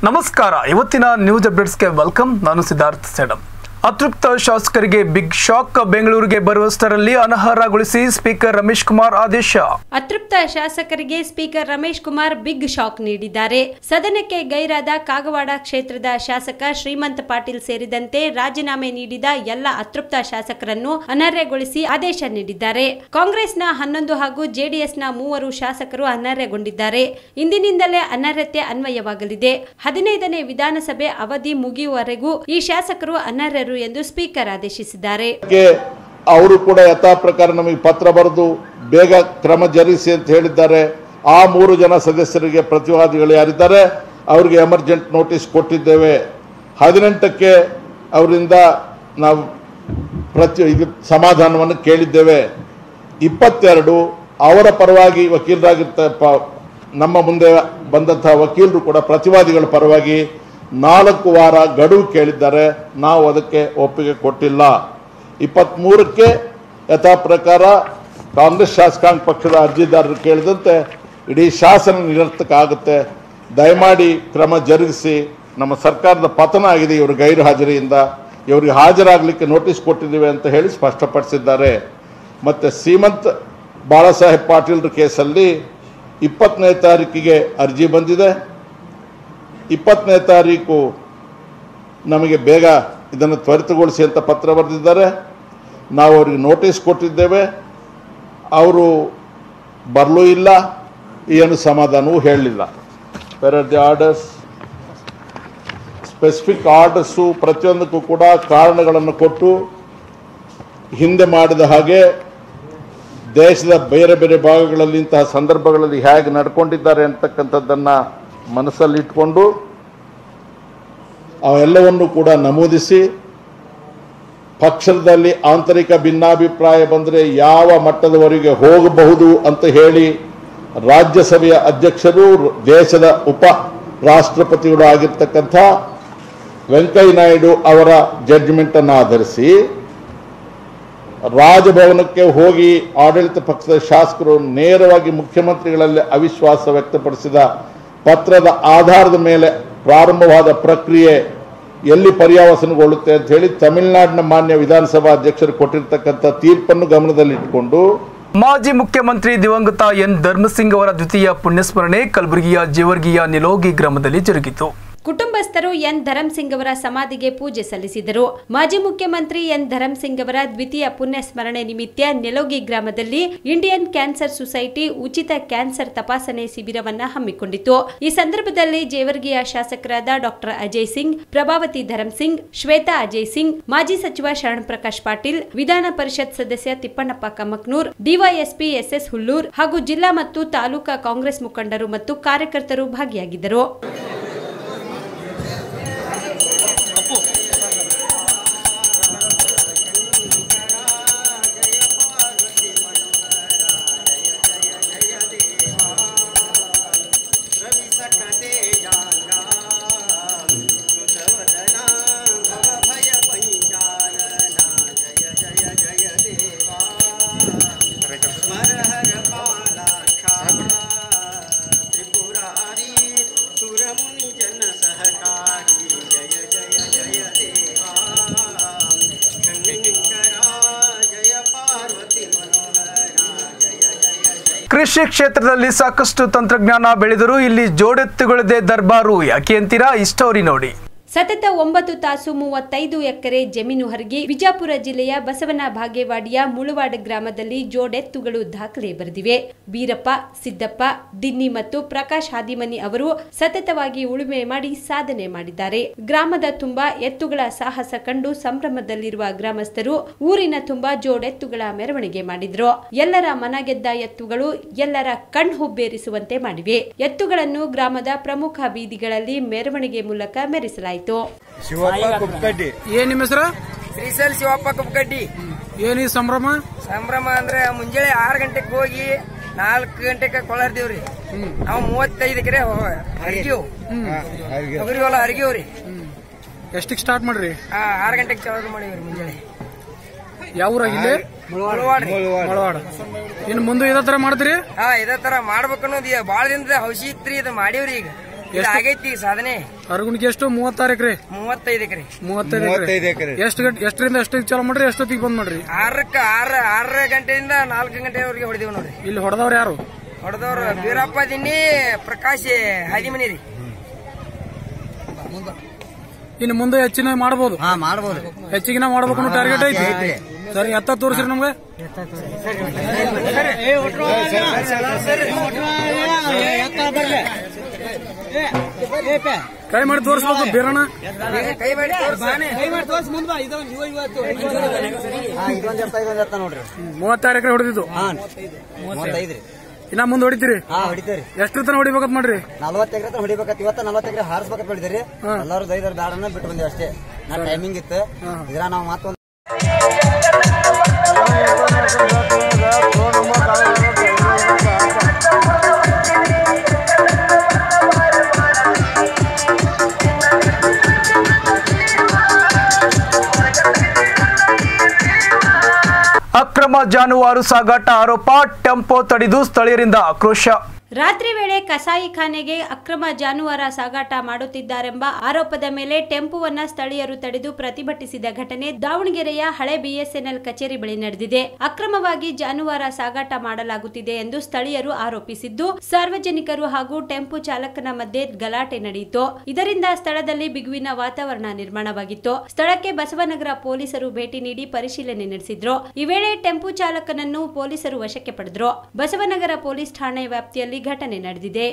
ನಮಸ್ಕಾರ ಇವತ್ತಿನ news ಅಪ್ಡೇಟ್ಸ್ಗೆ welcome ನಾನು ಸಿದ್ಧಾರ್ಥ್ ಸೇಡಂ ಅತೃಪ್ತ ಶಾಸಕರಿಗೆ ಬಿಗ್ ಶಾಕ್ ಬೆಂಗಳೂರಿಗೆ ಬರುವಷ್ಟರಲ್ಲಿ ಅನರ್ಹಗೊಳಿಸಿ ಸ್ಪೀಕರ್ ರಮೇಶ್ ಕುಮಾರ್ ಆದೇಶ ಅತೃಪ್ತ ಶಾಸಕರಿಗೆ speaker Ramesh Kumar big shock ನೀಡಿದ್ದಾರೆ ಸದನಕ್ಕೆ ಗೈರಾದ ಕಾಗವಾಡ ಕ್ಷೇತ್ರದ ಶಾಸಕ ಶ್ರೀಮಂತ್ ಪಾಟೀಲ್ ಸೇರಿದಂತೆ ರಾಜೀನಾಮೆ ನೀಡಿದ ಎಲ್ಲ ಅತೃಪ್ತ ಶಾಸಕರನ್ನು ಅನರ್ಹಗೊಳಿಸಿ ಆದೇಶ ನೀಡಿದ್ದಾರೆ ಕಾಂಗ್ರೆಸ್ನ ಹನ್ನೊಂದು ಹಾಗೂ ಜೆಡಿಎಸ್ನ ಮೂವರು ಶಾಸಕರು ಅನರ್ಹಗೊಂಡಿದ್ದಾರೆ ಇಂದಿನಿಂದಲೇ ಅನರ್ಹತೆ ಅನ್ವಯವಾಗಲಿದೆ ಹದಿನೈದನೇ ವಿಧಾನಸಭೆ ಅವಧಿ ಮುಗಿಯುವವರೆಗೂ ಈ ಶಾಸಕರು ಅನರ್ಹರು ಎಂದು ಸ್ಪೀಕರ್ ಆದೇಶಿಸಿದ್ದಾರೆ ಗೆ ಅವರು ಕೂಡ ಯಥಾ ಪ್ರಕಾರ ನಮಗೆ ಪತ್ರ ಬರೆದು ಬೇಗ ಕ್ರಮ ಜರುಗಿಸಿ ಅಂತ ಹೇಳಿದ್ದಾರೆ ಆ ಮೂರು ಜನ ಸದಸ್ಯರಿಗೆ ಪ್ರತಿವಾದಿಗಳು ಯಾರಿದ್ದಾರೆ ಅವರಿಗೆ ಎಮರ್ಜೆಂಟ್ ನೋಟಿಸ್ ಕೊಟ್ಟಿದ್ದೇವೆ ಹದಿನೆಂಟಕ್ಕೆ ಅವರಿಂದ ನಾವು ಪ್ರತಿ ಇದು ಸಮಾಧಾನವನ್ನು ಕೇಳಿದ್ದೇವೆ ಇಪ್ಪತ್ತೆರಡು ಅವರ ಪರವಾಗಿ ವಕೀಲರಾಗಿರ್ತ ಪ- ನಮ್ಮ ಮುಂದೆ ಬಂದಂತಹ ವಕೀಲರು ಕೂಡ ಪ್ರತಿವಾದಿಗಳ ಪರವಾಗಿ ನಾಲ್ಕು ವಾರ ಗಡುವು ಕೇಳಿದ್ದಾರೆ ನಾವು ಅದಕ್ಕೆ ಒಪ್ಪಿಗೆ ಕೊಟ್ಟಿಲ್ಲ ಇಪ್ಪತ್ತ್ಮೂರಕ್ಕೆ ಯಥಾ ಪ್ರಕಾರ ಕಾಂಗ್ರೆಸ್ ಶಾಸಕಾಂಗ ಪಕ್ಷದ ಅರ್ಜಿದಾರರು ಕೇಳಿದಂತೆ ಇಡೀ ಶಾಸನ ನಿರರ್ಥಕ ಆಗುತ್ತೆ ದಯಮಾಡಿ ಕ್ರಮ ಜರುಗಿಸಿ ನಮ್ಮ ಸರ್ಕಾರದ ಪತನ ಆಗಿದೆ ಇವರು ಗೈರು ಹಾಜರಿಯಿಂದ ಇವರಿಗೆ ಹಾಜರಾಗಲಿಕ್ಕೆ ನೋಟಿಸ್ ಕೊಟ್ಟಿದ್ದೀವಿ ಅಂತ ಹೇಳಿ ಸ್ಪಷ್ಟಪಡಿಸಿದ್ದಾರೆ ಮತ್ತು ಸೀಮಂತ್ ಬಾಳಾಸಾಹೇಬ್ ಪಾಟೀಲ್ರ ಕೇಸಲ್ಲಿ ಇಪ್ಪತ್ತನೇ ತಾರೀಕಿಗೆ ಅರ್ಜಿ ಬಂದಿದೆ ಇಪ್ಪತ್ತನೇ ತಾರೀಕು ನಮಗೆ ಬೇಗ ಇದನ್ನು ತ್ವರಿತಗೊಳಿಸಿ ಅಂತ ಪತ್ರ ಬರೆದಿದ್ದಾರೆ ನಾವು ಅವರಿಗೆ ನೋಟಿಸ್ ಕೊಟ್ಟಿದ್ದೇವೆ ಅವರು ಬರಲೂ ಇಲ್ಲ ಏನು ಸಮಾಧಾನವೂ ಹೇಳಲಿಲ್ಲ ಬೇರೆ ದಿ ಆರ್ಡರ್ಸ್ ಸ್ಪೆಸಿಫಿಕ್ ಆರ್ಡರ್ಸು ಪ್ರತಿಯೊಂದಕ್ಕೂ ಕೂಡ ಕಾರಣಗಳನ್ನು ಕೊಟ್ಟು ಹಿಂದೆ ಮಾಡಿದ ಹಾಗೆ ದೇಶದ ಬೇರೆ ಬೇರೆ ಭಾಗಗಳಲ್ಲಿ ಇಂತಹ ಸಂದರ್ಭಗಳಲ್ಲಿ ಹೇಗೆ ನಡ್ಕೊಂಡಿದ್ದಾರೆ ಅಂತಕ್ಕಂಥದ್ದನ್ನು ಮನಸ್ಸಲ್ಲಿಟ್ಕೊಂಡು ಅವೆಲ್ಲವನ್ನು ಕೂಡ ನಮೂದಿಸಿ ಪಕ್ಷದಲ್ಲಿ ಆಂತರಿಕ ಭಿನ್ನಾಭಿಪ್ರಾಯ ಬಂದರೆ ಯಾವ ಮಟ್ಟದವರೆಗೆ ಹೋಗಬಹುದು ಅಂತ ಹೇಳಿ ರಾಜ್ಯಸಭೆಯ ಅಧ್ಯಕ್ಷರು ದೇಶದ ಉಪ ರಾಷ್ಟ್ರಪತಿಗಳು ಆಗಿರ್ತಕ್ಕಂಥ ವೆಂಕಯ್ಯ ನಾಯ್ಡು ಅವರ ಜಡ್ಜ್ಮೆಂಟನ್ನು ಆಧರಿಸಿ ರಾಜಭವನಕ್ಕೆ ಹೋಗಿ ಆಡಳಿತ ಪಕ್ಷದ ಶಾಸಕರು ನೇರವಾಗಿ ಮುಖ್ಯಮಂತ್ರಿಗಳಲ್ಲಿ ಅವಿಶ್ವಾಸ ವ್ಯಕ್ತಪಡಿಸಿದ ಪತ್ರದ ಆಧಾರದ ಮೇಲೆ ಪ್ರಾರಂಭವಾದ ಪ್ರಕ್ರಿಯೆ ಎಲ್ಲಿ ಪರ್ಯಾವಸನಗೊಳ್ಳುತ್ತೆ ಅಂತ ಹೇಳಿ ತಮಿಳುನಾಡಿನ ಮಾನ್ಯ ವಿಧಾನಸಭಾ ಅಧ್ಯಕ್ಷರು ಕೊಟ್ಟಿರ್ತಕ್ಕಂಥ ತೀರ್ಪನ್ನು ಗಮನದಲ್ಲಿಟ್ಟುಕೊಂಡು ಮಾಜಿ ಮುಖ್ಯಮಂತ್ರಿ ದಿವಂಗತ ಎನ್ ಧರ್ಮಸಿಂಗ್ ಅವರ ದ್ವಿತೀಯ ಪುಣ್ಯಸ್ಮರಣೆ ಕಲಬುರಗಿಯ ಜೇವರ್ಗಿಯ ನಿಲೋಗಿ ಗ್ರಾಮದಲ್ಲಿ ಜರುಗಿತು ಕುಟುಂಬಸ್ಥರು ಎನ್ ಧರಂಸಿಂಗ್ ಅವರ ಸಮಾಧಿಗೆ ಪೂಜೆ ಸಲ್ಲಿಸಿದರು ಮಾಜಿ ಮುಖ್ಯಮಂತ್ರಿ ಎನ್ ಧರಂಸಿಂಗ್ ಅವರ ದ್ವಿತೀಯ ಪುಣ್ಯ ಸ್ಮರಣೆ ನಿಮಿತ್ತ ನೆಲೋಗಿ ಗ್ರಾಮದಲ್ಲಿ ಇಂಡಿಯನ್ ಕ್ಯಾನ್ಸರ್ ಸೊಸೈಟಿ ಉಚಿತ ಕ್ಯಾನ್ಸರ್ ತಪಾಸಣೆ ಶಿಬಿರವನ್ನ ಹಮ್ಮಿಕೊಂಡಿತು ಈ ಸಂದರ್ಭದಲ್ಲಿ ಜೇವರ್ಗಿಯ ಶಾಸಕರಾದ ಡಾಕ್ಟರ್ ಅಜಯ್ ಸಿಂಗ್ ಪ್ರಭಾವತಿ ಧರಂಸಿಂಗ್ ಶ್ವೇತಾ ಅಜಯ್ ಸಿಂಗ್ ಮಾಜಿ ಸಚಿವ ಶರಣ್ ಪ್ರಕಾಶ್ ಪಾಟೀಲ್ ವಿಧಾನ ಪರಿಷತ್ ಸದಸ್ಯ ತಿಪ್ಪಣ್ಣಪ್ಪ ಕಮಕ್ನೂರ್ ಡಿವೈಎಸ್ಪಿ ಎಸ್ಎಸ್ ಹುಲ್ಲೂರ್ ಹಾಗೂ ಜಿಲ್ಲಾ ಮತ್ತು ತಾಲೂಕಾ ಕಾಂಗ್ರೆಸ್ ಮುಖಂಡರು ಮತ್ತು ಕಾರ್ಯಕರ್ತರು ಭಾಗಿಯಾಗಿದ್ದರು ತ್ರಿಪುರಾರಿ ಸುರಮುನಿ ಜನ ಸಹಕಾರಿ ಜಯ ಜಯ ಜಯ ದೇವಾ ಶಂಕರ ಜಯ ಪಾರ್ವತಿ ಮನೋಹರ ಜಯ ಜಯ ಜಯ ಕೃಷಿ ಕ್ಷೇತ್ರದಲ್ಲಿ ಸಾಕಷ್ಟು ತಂತ್ರಜ್ಞಾನ ಬೆಳೆದರೂ ಇಲ್ಲಿ ಜೋಡೆತ್ತುಗಳದೇ ದರ್ಬಾರು ಯಾಕೆ ಅಂತೀರಾ ಈ ಸ್ಟೋರಿ ನೋಡಿ ಸತತ ಒಂಬತ್ತು ತಾಸು ಮೂವತ್ತೈದು ಎಕರೆ ಜಮೀನು ಹರಗಿ ವಿಜಾಪುರ ಜಿಲ್ಲೆಯ ಬಸವನ ಭಾಗೇವಾಡಿಯ ಮುಳುವಾಡ ಗ್ರಾಮದಲ್ಲಿ ಜೋಡೆತ್ತುಗಳು ದಾಖಲೆ ಬರೆದಿವೆ ಬೀರಪ್ಪ ಸಿದ್ದಪ್ಪ ದಿನ್ನಿ ಮತ್ತು ಪ್ರಕಾಶ್ ಹಾದಿಮನಿ ಅವರು ಸತತವಾಗಿ ಉಳುಮೆ ಮಾಡಿ ಸಾಧನೆ ಮಾಡಿದ್ದಾರೆ ಗ್ರಾಮದ ತುಂಬಾ ಎತ್ತುಗಳ ಸಾಹಸ ಕಂಡು ಸಂಭ್ರಮದಲ್ಲಿರುವ ಗ್ರಾಮಸ್ಥರು ಊರಿನ ತುಂಬಾ ಜೋಡೆತ್ತುಗಳ ಮೆರವಣಿಗೆ ಮಾಡಿದ್ರು ಎಲ್ಲರ ಮನಗೆದ್ದ ಎತ್ತುಗಳು ಎಲ್ಲರ ಕಣ್ ಹುಬ್ಬೇರಿಸುವಂತೆ ಮಾಡಿವೆ ಎತ್ತುಗಳನ್ನು ಗ್ರಾಮದ ಪ್ರಮುಖ ಬೀದಿಗಳಲ್ಲಿ ಮೆರವಣಿಗೆ ಮೂಲಕ ಮೆರೆಸಲಾಯಿತು ಶಿವಪ್ಪ ಕುಪ್ಪಕಡ್ಡಿ ಏನ್ ನಿಮ್ಮ ಹೆಸರು ಶ್ರೀಸಲ್ ಶಿವಪ್ಪ ಕುಪ್ಪಕಡ್ಡಿ ಏನ್ ಈ ಸಂಭ್ರಮ ಸಂಭ್ರಮ ಅಂದ್ರೆ ಮುಂಜಾನೆ ಆರು ಗಂಟೆಗೆ ಹೋಗಿ ನಾಲ್ಕು ಗಂಟೆಗೆ ಕೊಳರ್ದೀವ್ರಿ ನಾವು ಮೂವತ್ತೈದು ಎಕರೆ ಹರಿಗಿವ್ ತೊಗರಿ ಹೊಲ ಹರಿಗಿವ್ರಿ ಎಷ್ಟಕ್ ಸ್ಟಾರ್ಟ್ ಮಾಡ್ರಿ ಆ, ಆರು ಗಂಟೆಗೆ ಚಾಲು ಮಾಡಿವ್ರಿ ಮುಂಜಾನೆ ಯಾವ ಊರಾಗಿಲ್ಲಿ ಮುಳವಾಡ್ರಿ ಮಳವಾಡ ಇನ್ ಮುಂದೆ ಇದೇ ತರ ಮಾಡ್ತೀರಿ ಹಾ ಇದೇ ತರ ಮಾಡ್ಬೇಕು ಅನ್ನೋದು ಬಾಳ ದಿನದ ಔಷಧಿ ಇತ್ರಿ ಇದು ಮಾಡೀವ್ರಿ ಈಗ ಇದು ಆಗೈತಿ ಈಗ ಸಾಧನೆ ಅರಗುಣಿಗೆ ಎಷ್ಟು ಮೂವತ್ತಾರು ಎಕರೆ ಮೂವತ್ತೈದು ಎಕರೆ ಮೂವತ್ತೈದು ಎಕರೆ ಎಷ್ಟು ಗಂಟೆ ಎಷ್ಟರಿಂದ ಎಷ್ಟಕ್ಕೆ ಚಾಲು ಮಾಡ್ರಿ ಎಷ್ಟೊತ್ತಿಗೆ ಬಂದ್ ಮಾಡ್ರಿ ಆರಕ್ಕ ಆರ ಆರರ ಗಂಟೆಯಿಂದ ನಾಲ್ಕು ಗಂಟೆವರೆಗೆ ಹೊಡೆದಿವಿ ನೋಡ್ರಿ ಇಲ್ಲಿ ಹೊಡೆದವ್ರು ಯಾರು ಹೊಡೆದವ್ರು ಬೀರಪ್ಪ ದಿನ್ನಿ ಪ್ರಕಾಶ್ ಹಾದಿಮನಿ ರೀ ಇನ್ನು ಮುಂದೆ ಹೆಚ್ಚಿನ ಮಾಡಬಹುದು ಹಾ ಮಾಡ್ಬೋದು ಹೆಚ್ಚಿಗಿನ ಮಾಡ್ಬೇಕು ಅನ್ನೋ ಟಾರ್ಗೆಟ್ ಐತಿ ಸರಿ ಎತ್ತ ತೋರಿಸ್ರಿ ನಮ್ಗೆ ಕೈ ಮಾಡಿ ತೋರಿಸ್ಬೇಕು ಬೀರಣ್ಣ ಕೈ ಮಾಡಿ ಹಾ ಇದೊಂದ್ ಎತ್ತ ಇದೊಂದ್ ಎತ್ತ ನೋಡ್ರಿ ಮೂವತ್ತಾರು ಎಕರೆ ಹೊಡೆದಿದ್ದು ಹಾ ಮೂವತ್ತೈದ್ರಿ ಇನ್ನ ಮುಂದೆ ಹೊಡಿತೀರಿ ಹಾ ಹೊಡಿತೇವ್ರಿ ಎಷ್ಟು ತನ ಹೊಡಿಬೇಕಂತ ಮಾಡ್ರಿ ನಲ್ವತ್ತು ಎಕರೆ ಹೊಡಿಬೇಕತ್ ಇವತ್ತ ನಲ್ವತ್ತು ಎಕರೆ ಹಾರಿಸ್ಬೇಕಂತ ಹೇಳಿದ್ರಿ ಎಲ್ಲಾರು ದೈದರ್ ಬ್ಯಾಡನ್ನ ಬಿಟ್ಟು ಬಂದೇವಿ ಅಷ್ಟೇ ನಾ ಟೈಮಿಂಗ್ ಇತ್ತು ಇದ್ರ ನಾವು ಮತ್ತೊಂದು ಅಕ್ರಮ ಜಾನುವಾರು ಸಾಗಾಟ ಆರೋಪ ಟೆಂಪೋ ತಡೆದು ಸ್ಥಳೀಯರಿಂದ ಆಕ್ರೋಶ ರಾತ್ರಿ ವೇಳೆ ಕಸಾಯಿಖಾನೆಗೆ ಅಕ್ರಮ ಜಾನುವಾರ ಸಾಗಾಟ ಮಾಡುತ್ತಿದ್ದಾರೆಂಬ ಆರೋಪದ ಮೇಲೆ ಟೆಂಪುವನ್ನ ಸ್ಥಳೀಯರು ತಡೆದು ಪ್ರತಿಭಟಿಸಿದ ಘಟನೆ ದಾವಣಗೆರೆಯ ಹಳೆ ಬಿಎಸ್ಎನ್ಎಲ್ ಕಚೇರಿ ಬಳಿ ನಡೆದಿದೆ ಅಕ್ರಮವಾಗಿ ಜಾನುವಾರ ಸಾಗಾಟ ಮಾಡಲಾಗುತ್ತಿದೆ ಎಂದು ಸ್ಥಳೀಯರು ಆರೋಪಿಸಿದ್ದು ಸಾರ್ವಜನಿಕರು ಹಾಗೂ ಟೆಂಪು ಚಾಲಕನ ಮಧ್ಯೆ ಗಲಾಟೆ ನಡೆಯಿತು ಇದರಿಂದ ಸ್ಥಳದಲ್ಲಿ ಬಿಗುವಿನ ವಾತಾವರಣ ನಿರ್ಮಾಣವಾಗಿತ್ತು ಸ್ಥಳಕ್ಕೆ ಬಸವನಗರ ಪೊಲೀಸರು ಭೇಟಿ ನೀಡಿ ಪರಿಶೀಲನೆ ನಡೆಸಿದ್ರು ಈ ವೇಳೆ ಟೆಂಪು ಚಾಲಕನನ್ನು ಪೊಲೀಸರು ವಶಕ್ಕೆ ಪಡೆದ್ರು ಬಸವನಗರ ಪೊಲೀಸ್ ಠಾಣೆ ವ್ಯಾಪ್ತಿಯಲ್ಲಿ ಘಟನೆ ನಡೆದಿದೆ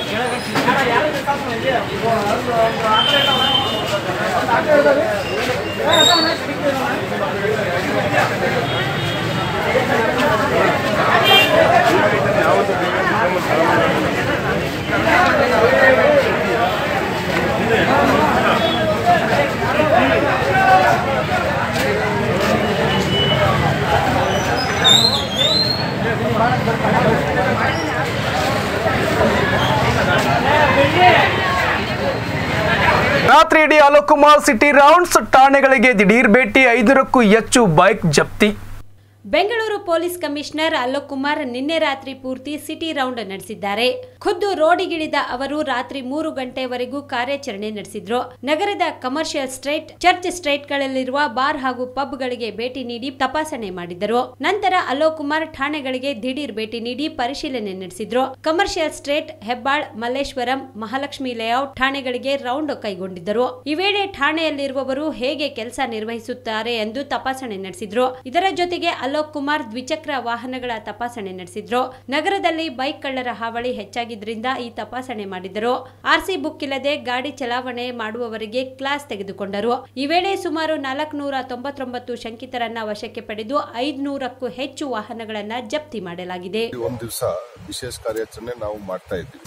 ರಾತ್ರಿ ಇಡೀ ಅಲೋಕ್ ಕುಮಾರ್ ಸಿಟಿ ರೌಂಡ್ಸ್ ಠಾಣೆಗಳಿಗೆ ದಿಢೀರ್ ಭೇಟಿ ಐದರಕ್ಕೂ ಹೆಚ್ಚು ಬೈಕ್ ಜಪ್ತಿ ಬೆಂಗಳೂರು ಪೊಲೀಸ್ ಕಮಿಷನರ್ ಅಲೋಕ್ ಕುಮಾರ್ ನಿನ್ನೆ ರಾತ್ರಿ ಪೂರ್ತಿ ಸಿಟಿ ರೌಂಡ್ ನಡೆಸಿದ್ದಾರೆ ಖುದ್ದು ರೋಡಿಗಿಳಿದ ಅವರು ರಾತ್ರಿ ಮೂರು ಗಂಟೆವರೆಗೂ ಕಾರ್ಯಾಚರಣೆ ನಡೆಸಿದ್ರು ನಗರದ ಕಮರ್ಷಿಯಲ್ ಸ್ಟ್ರೀಟ್ ಚರ್ಚ್ ಸ್ಟ್ರೀಟ್ಗಳಲ್ಲಿರುವ ಬಾರ್ ಹಾಗೂ ಪಬ್ಗಳಿಗೆ ಭೇಟಿ ನೀಡಿ ತಪಾಸಣೆ ಮಾಡಿದರು ನಂತರ ಅಲೋಕ್ ಕುಮಾರ್ ಠಾಣೆಗಳಿಗೆ ದಿಢೀರ್ ಭೇಟಿ ನೀಡಿ ಪರಿಶೀಲನೆ ನಡೆಸಿದ್ರು commercial street Hebbal Malleshwaram Mahalakshmi layout ಠಾಣೆಗಳಿಗೆ ರೌಂಡ್ ಕೈಗೊಂಡಿದ್ದರು ಈ ವೇಳೆ ಠಾಣೆಯಲ್ಲಿರುವವರು ಹೇಗೆ ಕೆಲಸ ನಿರ್ವಹಿಸುತ್ತಾರೆ ಎಂದು ತಪಾಸಣೆ ನಡೆಸಿದ್ರು ಇದರ ಜೊತೆಗೆ ಅಲೋಕ್ ಕುಮಾರ್ ದ್ವಿಚಕ್ರ ವಾಹನಗಳ ತಪಾಸಣೆ ನಡೆಸಿದ್ರು ನಗರದಲ್ಲಿ ಬೈಕ್ ಕಳ್ಳರ ಹಾವಳಿ ಹೆಚ್ಚಾಗಿದ್ರಿಂದ ಈ ತಪಾಸಣೆ ಮಾಡಿದರು ಆರ್ಸಿ ಬುಕ್ ಇಲ್ಲದೆ ಗಾಡಿ ಚಲಾವಣೆ ಮಾಡುವವರಿಗೆ ಕ್ಲಾಸ್ ತೆಗೆದುಕೊಂಡರು ಈ ವೇಳೆ ಸುಮಾರು ನಾಲ್ಕುನೂರ ತೊಂಬತ್ತೊಂಬತ್ತು ಶಂಕಿತರನ್ನ ವಶಕ್ಕೆ ಪಡೆದು ಐದುನೂರಕ್ಕೂ ಹೆಚ್ಚು ವಾಹನಗಳನ್ನ ಜಪ್ತಿ ಮಾಡಲಾಗಿದೆ ಒಂದು ದಿವಸ ವಿಶೇಷ ಕಾರ್ಯಾಚರಣೆ ನಾವು ಮಾಡ್ತಾ ಇದ್ವಿ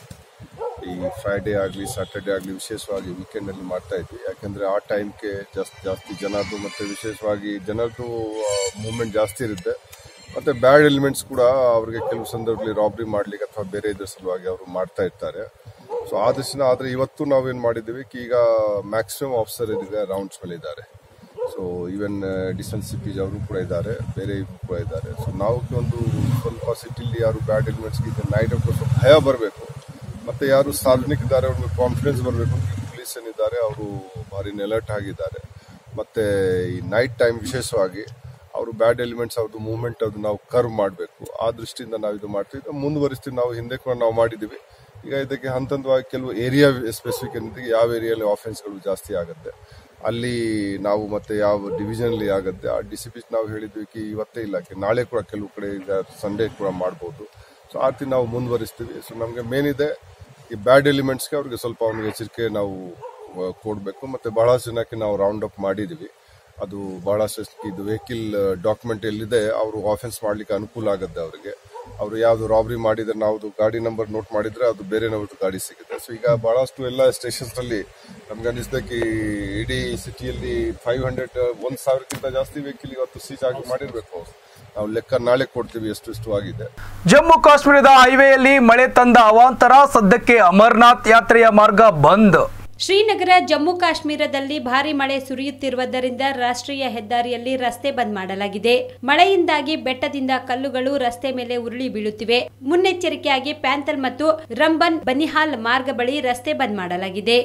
ಈ ಫ್ರೈಡೇ ಆಗಲಿ ಸಾಟರ್ಡೆ ಆಗಲಿ ವಿಶೇಷವಾಗಿ ವೀಕೆಂಡ್ ಅಲ್ಲಿ ಮಾಡ್ತಾ ಇದ್ವಿ ಯಾಕಂದ್ರೆ ಆ ಟೈಮ್ಗೆ ಜಾಸ್ತಿ ಜಾಸ್ತಿ ಜನದ್ದು ಮತ್ತೆ ವಿಶೇಷವಾಗಿ ಜನರದ್ದು ಮೂವ್ಮೆಂಟ್ ಜಾಸ್ತಿ ಇರುತ್ತೆ ಮತ್ತೆ ಬ್ಯಾಡ್ ಎಲಿಮೆಂಟ್ಸ್ ಕೂಡ ಅವ್ರಿಗೆ ಕೆಲವು ಸಂದರ್ಭದಲ್ಲಿ ರಾಬ್ರಿ ಮಾಡ್ಲಿಕ್ಕೆ ಅಥವಾ ಬೇರೆ ಇದ್ರ ಸಲುವಾಗಿ ಅವರು ಮಾಡ್ತಾ ಇರ್ತಾರೆ ಸೊ ಆ ದೃಷ್ಟಿನ ಆದ್ರೆ ಇವತ್ತು ನಾವೇನ್ ಮಾಡಿದ್ದೀವಿ ಕಿ ಈಗ ಮ್ಯಾಕ್ಸಿಮಮ್ ಆಫೀಸರ್ ಇದೀಗ ರೌಂಡ್ಸ್ ಮೇಲೆ ಇದ್ದಾರೆ ಸೊ ಈವನ್ ಡಿಸ್ಟೆನ್ಸ್ ಸಿಪೀಸ್ ಅವರು ಕೂಡ ಇದ್ದಾರೆ ಬೇರೆ ಇವ್ರು ಕೂಡ ಇದ್ದಾರೆ ಸೊ ನಾವು ಒಂದು ಸ್ವಲ್ಪ ಸಿಟಿಲಿ ಯಾರು ಬ್ಯಾಡ್ ಎಲಿಮೆಂಟ್ಸ್ಗೆ ಇದೆ ನೈಟ್ ಹೊತ್ತು ಸ್ವಲ್ಪ ಭಯ ಬರಬೇಕು ಮತ್ತೆ ಯಾರು ಸಾರ್ವಜನಿಕರಿದ್ದಾರೆ ಅವ್ರಿಗೆ ಕಾನ್ಫಿಡೆನ್ಸ್ ಬರಬೇಕು ಪೊಲೀಸ್ ಏನಿದ್ದಾರೆ ಅವರು ಭಾರಿ ಅಲರ್ಟ್ ಆಗಿದ್ದಾರೆ ಮತ್ತೆ ಈ ನೈಟ್ ಟೈಮ್ ವಿಶೇಷವಾಗಿ ಅವರು ಬ್ಯಾಡ್ ಎಲಿಮೆಂಟ್ಸ್ ಅವ್ರದ್ದು ಮೂವ್ಮೆಂಟ್ ಅದು ನಾವು ಕರ್ವ್ ಮಾಡಬೇಕು ಆ ದೃಷ್ಟಿಯಿಂದ ನಾವು ಇದು ಮಾಡ್ತೀವಿ ಮುಂದುವರಿಸ್ತೀವಿ ನಾವು ಹಿಂದೆ ಕೂಡ ನಾವು ಮಾಡಿದ್ದೀವಿ ಈಗ ಇದಕ್ಕೆ ಹಂತ ಹಂತವಾಗಿ ಕೆಲವು ಏರಿಯಾ ಸ್ಪೆಸಿಫಿಕ್ ಏನಿದೆ ಯಾವ ಏರಿಯಲ್ಲಿ ಆಫೆನ್ಸ್ಗಳು ಜಾಸ್ತಿ ಆಗುತ್ತೆ ಅಲ್ಲಿ ನಾವು ಮತ್ತೆ ಯಾವ ಡಿವಿಷನ್ ಅಲ್ಲಿ ಆಗುತ್ತೆ ಆ ಡಿಸಿಪಿಸ್ ನಾವು ಹೇಳಿದ್ವಿ ಕಿ ಇವತ್ತೇ ಇಲ್ಲ ಕಿ ನಾಳೆ ಕೂಡ ಕೆಲವು ಕಡೆ ಈಗ ಸಂಡೇ ಕೂಡ ಮಾಡ್ಬೋದು ಸೊ ಆ ರೀತಿ ನಾವು ಮುಂದುವರಿಸ್ತೀವಿ ಸೊ ನಮಗೆ ಮೇನ್ ಇದೆ ಈ ಬ್ಯಾಡ್ ಎಲಿಮೆಂಟ್ಸ್ಗೆ ಅವ್ರಿಗೆ ಸ್ವಲ್ಪ ಅವ್ನಿಗೆ ಎಚ್ಚರಿಕೆ ನಾವು ಆ, ಕೊಡ್ಬೇಕು ಮತ್ತೆ ಬಹಳಷ್ಟು ಜನಕ್ಕೆ ನಾವು ರೌಂಡ್ ಅಪ್ ಮಾಡಿದೀವಿ ಅದು ಬಹಳಷ್ಟು ಜನಕ್ಕೆ ಇದು ವೆಹಿಕಲ್ ಡಾಕ್ಯುಮೆಂಟ್ ಎಲ್ಲಿದೆ ಅವರು ಆಫೆನ್ಸ್ ಮಾಡ್ಲಿಕ್ಕೆ ಅನುಕೂಲ ಆಗುತ್ತೆ ಅವರಿಗೆ ಅವರು ಯಾವ್ದು ರಾಬರಿ ಮಾಡಿದ್ರೆ ನಾವು ಗಾಡಿ ನಂಬರ್ ನೋಟ್ ಮಾಡಿದ್ರೆ ಅದು ಬೇರೆನವ್ರದ್ದು ಗಾಡಿ ಸಿಗುತ್ತೆ ಸೊ ಈಗ ಬಹಳಷ್ಟು ಎಲ್ಲ ಸ್ಟೇಷನ್ಸ್ ಅಲ್ಲಿ ನಮ್ಗೆ ಅನಿಸ್ತಕ್ಕೆ ಈ ಇಡೀ ಸಿಟಿಯಲ್ಲಿ ಫೈವ್ ಹಂಡ್ರೆಡ್ ಒಂದ್ ಸಾವಿರಕ್ಕಿಂತ ಜಾಸ್ತಿ ವೆಹಿಕಲ್ ಇವತ್ತು ಸೀಜ್ ಆಗಿ ಮಾಡಿರ್ಬೇಕು ನಾವು ಲೆಕ್ಕ ನಾಳೆ ಕೊಡ್ತೀವಿ ಎಷ್ಟು ಎಷ್ಟು ಆಗಿದೆ ಜಮ್ಮು ಕಾಶ್ಮೀರದ ಹೈವೇಯಲ್ಲಿ ಮಳೆ ತಂದ ಅವಾಂತರ ಸದ್ಯಕ್ಕೆ ಅಮರ್ನಾಥ್ ಯಾತ್ರೆಯ ಮಾರ್ಗ ಬಂದ್ ಶ್ರೀನಗರ ಜಮ್ಮು ಕಾಶ್ಮೀರದಲ್ಲಿ ಭಾರಿ ಮಳೆ ಸುರಿಯುತ್ತಿರುವುದರಿಂದ ರಾಷ್ಟ್ರೀಯ ಹೆದ್ದಾರಿಯಲ್ಲಿ ರಸ್ತೆ ಬಂದ್ ಮಾಡಲಾಗಿದೆ ಮಳೆಯಿಂದಾಗಿ ಬೆಟ್ಟದಿಂದ ಕಲ್ಲುಗಳು ರಸ್ತೆ ಮೇಲೆ ಉರುಳಿ ಬೀಳುತ್ತಿವೆ ಮುನ್ನೆಚ್ಚರಿಕೆಯಾಗಿ ಪ್ಯಾಂತಲ್ ಮತ್ತು ರಂಬನ್ ಬನಿಹಾಲ್ ಮಾರ್ಗ ಬಳಿ ರಸ್ತೆ ಬಂದ್ ಮಾಡಲಾಗಿದೆ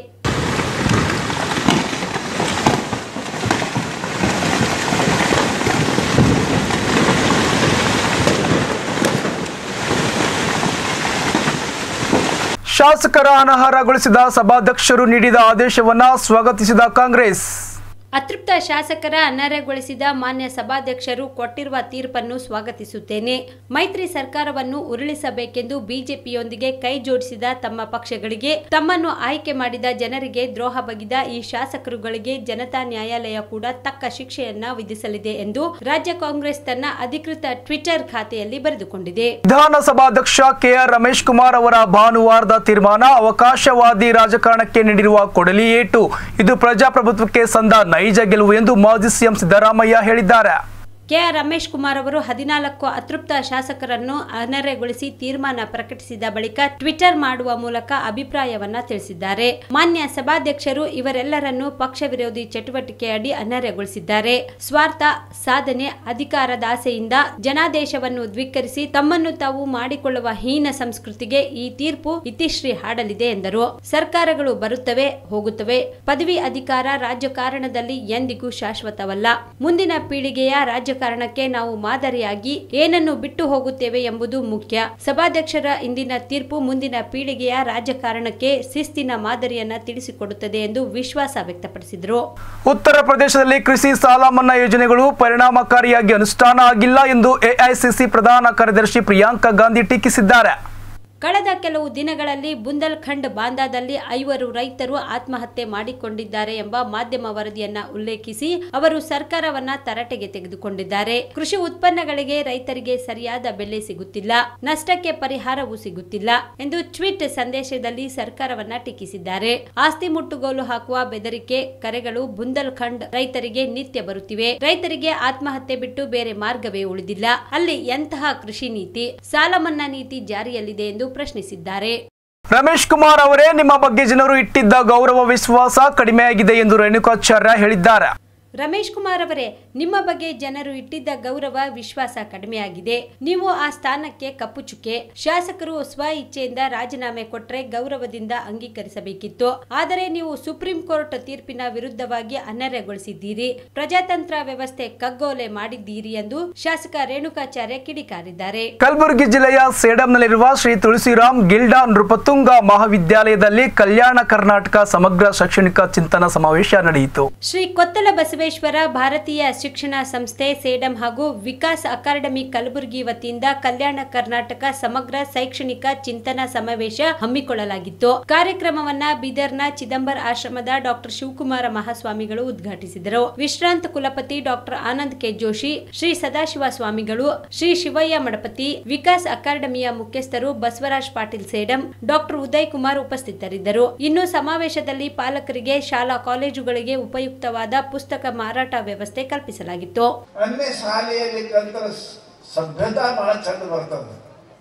ಶಾಸಕರ ಅನರ್ಹಗೊಳಿಸಿದ ಸಭಾಧ್ಯಕ್ಷರು ನೀಡಿದ ಆದೇಶವನ್ನ ಸ್ವಾಗತಿಸಿದ ಕಾಂಗ್ರೆಸ್ ಅತೃಪ್ತ ಶಾಸಕರ ಅನರ್ಹಗೊಳಿಸಿದ ಮಾನ್ಯ ಸಭಾಧ್ಯಕ್ಷರು ಕೊಟ್ಟಿರುವ ತೀರ್ಪನ್ನು ಸ್ವಾಗತಿಸುತ್ತೇನೆ ಮೈತ್ರಿ ಸರ್ಕಾರವನ್ನು ಉರುಳಿಸಬೇಕೆಂದು ಬಿಜೆಪಿಯೊಂದಿಗೆ ಕೈ ಜೋಡಿಸಿದ ತಮ್ಮ ಪಕ್ಷಗಳಿಗೆ ತಮ್ಮನ್ನು ಆಯ್ಕೆ ಮಾಡಿದ ಜನರಿಗೆ ದ್ರೋಹ ಬಗೆದ ಈ ಶಾಸಕರುಗಳಿಗೆ ಜನತಾ ನ್ಯಾಯಾಲಯ ಕೂಡ ತಕ್ಕ ಶಿಕ್ಷೆಯನ್ನ ವಿಧಿಸಲಿದೆ ಎಂದು ರಾಜ್ಯ ಕಾಂಗ್ರೆಸ್ ತನ್ನ ಅಧಿಕೃತ ಟ್ವಿಟರ್ ಖಾತೆಯಲ್ಲಿ ಬರೆದುಕೊಂಡಿದೆ ವಿಧಾನಸಭಾಧ್ಯಕ್ಷ ಕೆಆರ್ ರಮೇಶ್ ಕುಮಾರ್ ಅವರ ಭಾನುವಾರದ ತೀರ್ಮಾನ ಅವಕಾಶವಾದಿ ರಾಜಕಾರಣಕ್ಕೆ ನೀಡಿರುವ ಕೊಡಲಿ ಏಟು ಇದು ಪ್ರಜಾಪ್ರಭುತ್ವಕ್ಕೆ ಸಂದ ನೈಜ ಗೆಲುವು ಎಂದು ಮಾಜಿ ಸಿಎಂ ಸಿದ್ದರಾಮಯ್ಯ ಹೇಳಿದ್ದಾರೆ ಕೆಆರ್ ರಮೇಶ್ ಕುಮಾರ್ ಅವರು ಹದಿನಾಲ್ಕು ಅತೃಪ್ತ ಶಾಸಕರನ್ನು ಅನರ್ಹಗೊಳಿಸಿ ತೀರ್ಮಾನ ಪ್ರಕಟಿಸಿದ ಬಳಿಕ ಟ್ವಿಟರ್ ಮಾಡುವ ಮೂಲಕ ಅಭಿಪ್ರಾಯವನ್ನ ತಿಳಿಸಿದ್ದಾರೆ ಮಾನ್ಯ ಸಭಾಧ್ಯಕ್ಷರು ಇವರೆಲ್ಲರನ್ನು ಪಕ್ಷ ವಿರೋಧಿ ಚಟುವಟಿಕೆ ಅಡಿ ಅನರ್ಹಗೊಳಿಸಿದ್ದಾರೆ ಸ್ವಾರ್ಥ ಸಾಧನೆ ಅಧಿಕಾರದ ಆಸೆಯಿಂದ ಜನಾದೇಶವನ್ನು ದ್ವಿಕರಿಸಿ ತಮ್ಮನ್ನು ತಾವು ಮಾಡಿಕೊಳ್ಳುವ ಹೀನ ಸಂಸ್ಕೃತಿಗೆ ಈ ತೀರ್ಪು ಇತಿಶ್ರೀ ಹಾಡಲಿದೆ ಎಂದರು ಸರ್ಕಾರಗಳು ಬರುತ್ತವೆ ಹೋಗುತ್ತವೆ ಪದವಿ ಅಧಿಕಾರ ರಾಜಕಾರಣದಲ್ಲಿ ಎಂದಿಗೂ ಶಾಶ್ವತವಲ್ಲ ಮುಂದಿನ ಪೀಳಿಗೆಯ ರಾಜಕಾರಣಕ್ಕೆ ನಾವು ಮಾದರಿಯಾಗಿ ಏನನ್ನು ಬಿಟ್ಟು ಹೋಗುತ್ತೇವೆ ಎಂಬುದು ಮುಖ್ಯ ಸಭಾಧ್ಯಕ್ಷರ ಇಂದಿನ ತೀರ್ಪು ಮುಂದಿನ ಪೀಳಿಗೆಯ ರಾಜಕಾರಣಕ್ಕೆ ಶಿಸ್ತಿನ ಮಾದರಿಯನ್ನ ತಿಳಿಸಿಕೊಡುತ್ತದೆ ಎಂದು ವಿಶ್ವಾಸ ವ್ಯಕ್ತಪಡಿಸಿದರು ಉತ್ತರ ಪ್ರದೇಶದಲ್ಲಿ ಕೃಷಿ ಸಾಲ ಮನ್ನಾ ಯೋಜನೆಗಳು ಪರಿಣಾಮಕಾರಿಯಾಗಿ ಅನುಷ್ಠಾನ ಆಗಿಲ್ಲ ಎಂದು ಎಐಸಿಸಿ ಪ್ರಧಾನ ಕಾರ್ಯದರ್ಶಿ ಪ್ರಿಯಾಂಕಾ ಗಾಂಧಿ ಟೀಕಿಸಿದ್ದಾರೆ ಕಳೆದ ಕೆಲವು ದಿನಗಳಲ್ಲಿ ಬುಂದಲ್ಖಂಡ್ ಬಾಂದಾದಲ್ಲಿ ಐವರು ರೈತರು ಆತ್ಮಹತ್ಯೆ ಮಾಡಿಕೊಂಡಿದ್ದಾರೆ ಎಂಬ ಮಾಧ್ಯಮ ವರದಿಯನ್ನ ಉಲ್ಲೇಖಿಸಿ ಅವರು ಸರ್ಕಾರವನ್ನ ತರಾಟೆಗೆ ತೆಗೆದುಕೊಂಡಿದ್ದಾರೆ ಕೃಷಿ ಉತ್ಪನ್ನಗಳಿಗೆ ರೈತರಿಗೆ ಸರಿಯಾದ ಬೆಲೆ ಸಿಗುತ್ತಿಲ್ಲ ನಷ್ಟಕ್ಕೆ ಪರಿಹಾರವೂ ಸಿಗುತ್ತಿಲ್ಲ ಎಂದು ಟ್ವೀಟ್ ಸಂದೇಶದಲ್ಲಿ ಸರ್ಕಾರವನ್ನ ಟೀಕಿಸಿದ್ದಾರೆ ಆಸ್ತಿ ಮುಟ್ಟುಗೋಲು ಹಾಕುವ ಬೆದರಿಕೆ ಕರೆಗಳು ಬುಂದಲ್ಖಂಡ್ ರೈತರಿಗೆ ನಿತ್ಯ ಬರುತ್ತಿವೆ ರೈತರಿಗೆ ಆತ್ಮಹತ್ಯೆ ಬಿಟ್ಟು ಬೇರೆ ಮಾರ್ಗವೇ ಉಳಿದಿಲ್ಲ ಅಲ್ಲಿ ಎಂತಹ ಕೃಷಿ ನೀತಿ ಸಾಲ ಮನ್ನಾ ನೀತಿ ಜಾರಿಯಲ್ಲಿದೆ ಎಂದು ಪ್ರಶ್ನಿಸಿದ್ದಾರೆ ರಮೇಶ್ ಕುಮಾರ್ ಅವರೇ ನಿಮ್ಮ ಬಗ್ಗೆ ಜನರು ಇಟ್ಟಿದ್ದ ಗೌರವ ವಿಶ್ವಾಸ ಕಡಿಮೆಯಾಗಿದೆ ಎಂದು ರೇಣುಕಾಚಾರ್ಯ ಹೇಳಿದ್ದಾರೆ ರಮೇಶ್ ಕುಮಾರ್ ಅವರೇ ನಿಮ್ಮ ಬಗ್ಗೆ ಜನರು ಇಟ್ಟಿದ್ದ ಗೌರವ ವಿಶ್ವಾಸ ಕಡಿಮೆಯಾಗಿದೆ ನೀವು ಆ ಸ್ಥಾನಕ್ಕೆ ಕಪ್ಪು ಚುಕ್ಕೆ ಶಾಸಕರು ಸ್ವ ಇಚ್ಛೆಯಿಂದ ರಾಜೀನಾಮೆ ಕೊಟ್ಟರೆ ಗೌರವದಿಂದ ಅಂಗೀಕರಿಸಬೇಕಿತ್ತು ಆದರೆ ನೀವು ಸುಪ್ರೀಂ ಕೋರ್ಟ್ ತೀರ್ಪಿನ ವಿರುದ್ಧವಾಗಿ ಅನರ್ಹಗೊಳಿಸಿದ್ದೀರಿ ಪ್ರಜಾತಂತ್ರ ವ್ಯವಸ್ಥೆ ಕಗ್ಗೋಲೆ ಮಾಡಿದ್ದೀರಿ ಎಂದು ಶಾಸಕ ರೇಣುಕಾಚಾರ್ಯ ಕಿಡಿಕಾರಿದ್ದಾರೆ ಕಲಬುರಗಿ ಜಿಲ್ಲೆಯ ಸೇಡಂನಲ್ಲಿರುವ ಶ್ರೀ ತುಳಸಿರಾಮ್ ಗಿಲ್ಡಾ ನೃಪತುಂಗ ಮಹಾವಿದ್ಯಾಲಯದಲ್ಲಿ ಕಲ್ಯಾಣ ಕರ್ನಾಟಕ ಸಮಗ್ರ ಶೈಕ್ಷಣಿಕ ಚಿಂತನ ಸಮಾವೇಶ ನಡೆಯಿತು ಶ್ರೀ ಕೊತ್ತಲ ಬಸವೇಶ್ವರ ಭಾರತೀಯ ಶಿಕ್ಷಣ ಸಂಸ್ಥೆ ಸೇಡಂ ಹಾಗೂ ವಿಕಾಸ್ ಅಕಾಡೆಮಿ ಕಲಬುರಗಿ ವತಿಯಿಂದ ಕಲ್ಯಾಣ ಕರ್ನಾಟಕ ಸಮಗ್ರ ಶೈಕ್ಷಣಿಕ ಚಿಂತನಾ ಸಮಾವೇಶ ಹಮ್ಮಿಕೊಳ್ಳಲಾಗಿತ್ತು ಕಾರ್ಯಕ್ರಮವನ್ನ ಬೀದರ್ನ ಚಿದಂಬರ್ ಆಶ್ರಮದ ಡಾಕ್ಟರ್ ಶಿವಕುಮಾರ ಮಹಾಸ್ವಾಮಿಗಳು ಉದ್ಘಾಟಿಸಿದರು ವಿಶ್ರಾಂತ ಕುಲಪತಿ ಡಾಕ್ಟರ್ ಆನಂದ್ ಕೆ ಜೋಶಿ ಶ್ರೀ ಸದಾಶಿವ ಸ್ವಾಮಿಗಳು ಶ್ರೀ ಶಿವಯ್ಯ ಮಡಪತಿ ವಿಕಾಸ್ ಅಕಾಡೆಮಿಯ ಮುಖ್ಯಸ್ಥರು ಬಸವರಾಜ್ ಪಾಟೀಲ್ ಸೇಡಂ ಡಾಕ್ಟರ್ ಉದಯ್ ಕುಮಾರ್ ಉಪಸ್ಥಿತರಿದ್ದರು ಇನ್ನು ಸಮಾವೇಶದಲ್ಲಿ ಪಾಲಕರಿಗೆ ಶಾಲಾ ಕಾಲೇಜುಗಳಿಗೆ ಉಪಯುಕ್ತವಾದ ಪುಸ್ತಕ ಮಾರಾಟ ವ್ಯವಸ್ಥೆ ಕಲ್ಪಿಸಲಾಗಿತ್ತು ಅನ್ಯ ಶಾಲೆಯಲ್ಲಿ ಕಲ್ತರ ಸಭ್ಯತಾ ಬಹಳ ಚಂದ ಬರ್ತದೆ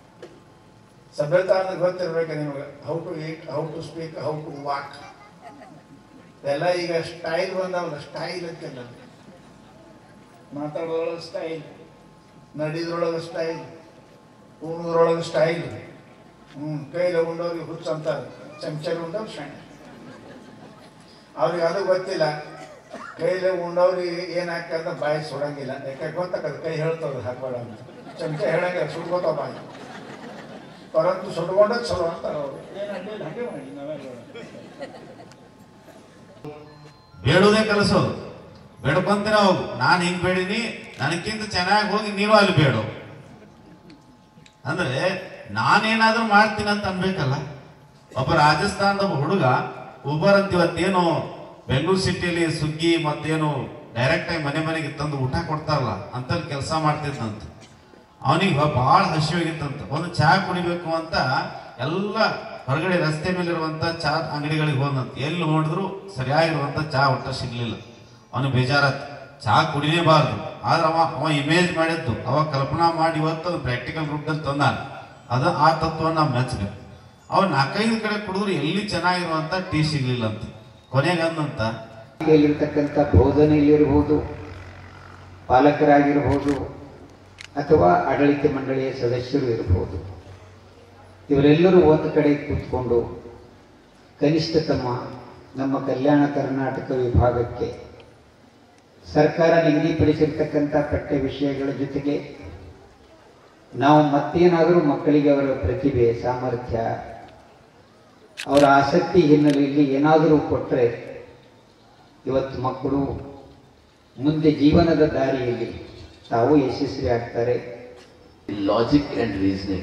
ಸಭ್ಯತಾ ಅಂದ್ರೆ ಗೊತ್ತಿರ್ಬೇಕು ನಿಮಗೆ how to eat how to speak how to walk ಎಲ್ಲ ಈಗ ಸ್ಟೈಲ್ ಬಂದವಲ್ಲ ಸ್ಟೈಲ್ ಅಂತಿಲ್ಲ ಮಾತಾಡೋದ್ರೊಳಗೆ ಸ್ಟೈಲ್ ನಡಿದ್ರೊಳಗೆ ಸ್ಟೈಲ್ ಉಣದ್ರೊಳಗೆ ಸ್ಟೈಲ್ ಹ್ಞೂ ಕೈಲಿ ಉಂಡವ್ರಿಗೆ ಹುಚ್ಚ ಅಂತಾರೆ ಚಮಚಲ್ಲಿ ಉಂಡವ್ರು ಶಾಣೆ ಅವ್ರಿಗೆ ಅದು ಗೊತ್ತಿಲ್ಲ ಕೈಲಿ ಉಂಡವ್ರಿಗೆ ಏನಾಗ್ತದೆ ಬಾಯಿ ಸುಡಂಗಿಲ್ಲ ಯಾಕೆ ಗೊತ್ತಾಗದು ಕೈ ಹೇಳ್ತದ ಹಾಕ್ಬೇಡ ಅಂತ ಚಮಚ ಹೇಳಂಗಿಲ್ಲ ಸುಡ್ಕೋತಾವ ಬಾಯಿ ಪರಂತು ಸುಟ್ಕೊಂಡದ್ ಚಲೋ ಅಂತಾರ ಅವರು ಏನಾಗಲಿಲ್ಲ ಹಾಗೆ ಮಾಡಿ ನಾವೆಲ್ಲ ಬೇಡುವುದೇ ಕಲಿಸೋದು ಬೇಡ್ಕೊಂತೀರ ಹೋಗು ನಾನು ಹಿಂಗ್ ಬೇಡಿನಿ ನನಗಿಂತ ಚೆನ್ನಾಗಿ ಹೋಗಿ ನೀವು ಅಲ್ಲಿ ಬೇಡು ಅಂದ್ರೆ ನಾನೇನಾದ್ರೂ ಮಾಡ್ತೀನಿ ಅಂತ ಅನ್ಬೇಕಲ್ಲ ಒಬ್ಬ ರಾಜಸ್ಥಾನದ ಒಬ್ಬ ಹುಡುಗ ಉಬರ್ ಅಂತ ಇವತ್ತೇನು ಬೆಂಗಳೂರು ಸಿಟಿಯಲ್ಲಿ ಸುಗ್ಗಿ ಮತ್ತೇನು ಡೈರೆಕ್ಟ್ ಆಗಿ ಮನೆ ಮನೆಗೆ ತಂದು ಊಟ ಕೊಡ್ತಾರಲ್ಲ ಅಂತಲ್ಲಿ ಕೆಲಸ ಮಾಡ್ತಿದ್ದಂತ ಅವನಿಗೆ ಬಹಳ ಹಸಿವಾಗಿತ್ತಂತ ಒಂದು ಚಹಾ ಕುಡಿಬೇಕು ಅಂತ ಎಲ್ಲ ಹೊರಗಡೆ ರಸ್ತೆ ಮೇಲಿರುವಂತ ಚಹಾ ಅಂಗಡಿಗಳಿಗೆ ಹೋದಂತ ಎಲ್ಲಿ ನೋಡಿದ್ರು ಸರಿಯಾಗಿರುವಂತ ಚಹಾ ಒಟ್ಟ ಸಿಗ್ಲಿಲ್ಲ ಅವನಿಗೆ ಬೇಜಾರತ್ ಚಹಾ ಕುಡಿಲೇಬಾರ್ದು ಆದ್ರೆ ಅವ ಅವ ಇಮೇಜ್ ಮಾಡಿದ್ದು ಅವ ಕಲ್ಪನಾ ಮಾಡಿ ಇವತ್ತು ಪ್ರಾಕ್ಟಿಕಲ್ ರೂಪದಲ್ಲಿ ತಂದಾನ ಅದ ಆ ತತ್ವವನ್ನು ನಾವು ಮೆಚ್ಚಬೇಕು ಅವ ನಾಲ್ಕೈದು ಕಡೆ ಕುಡಿದ್ರು ಎಲ್ಲಿ ಚೆನ್ನಾಗಿರುವಂತ ಟೀ ಸಿಗ್ಲಿಲ್ಲ ಅಂತ ಕೊನೆಗಂದಂತ ಇಲ್ಲಿರ್ತಕ್ಕಂಥ ಬೋಧನೆಯಲ್ಲಿರ್ಬೋದು ಪಾಲಕರಾಗಿರ್ಬೋದು ಅಥವಾ ಆಡಳಿತ ಮಂಡಳಿಯ ಸದಸ್ಯರು ಇರಬಹುದು ಇವರೆಲ್ಲರೂ ಒಂದು ಕಡೆ ಕೂತ್ಕೊಂಡು ಕನಿಷ್ಠತಮ ನಮ್ಮ ಕಲ್ಯಾಣ ಕರ್ನಾಟಕ ವಿಭಾಗಕ್ಕೆ ಸರ್ಕಾರ ನಿಗದಿಪಡಿಸಿರ್ತಕ್ಕಂಥ ಪಠ್ಯ ವಿಷಯಗಳ ಜೊತೆಗೆ ನಾವು ಮತ್ತೇನಾದರೂ ಮಕ್ಕಳಿಗೆ ಅವರ ಪ್ರತಿಭೆ ಸಾಮರ್ಥ್ಯ ಅವರ ಆಸಕ್ತಿ ಹಿನ್ನೆಲೆಯಲ್ಲಿ ಏನಾದರೂ ಕೊಟ್ಟರೆ ಇವತ್ತು ಮಕ್ಕಳು ಮುಂದೆ ಜೀವನದ ದಾರಿಯಲ್ಲಿ ತಾವು ಯಶಸ್ವಿ ಆಗ್ತಾರೆ ಲಾಜಿಕ್ ಆ್ಯಂಡ್ ರೀಸನಿಂಗ್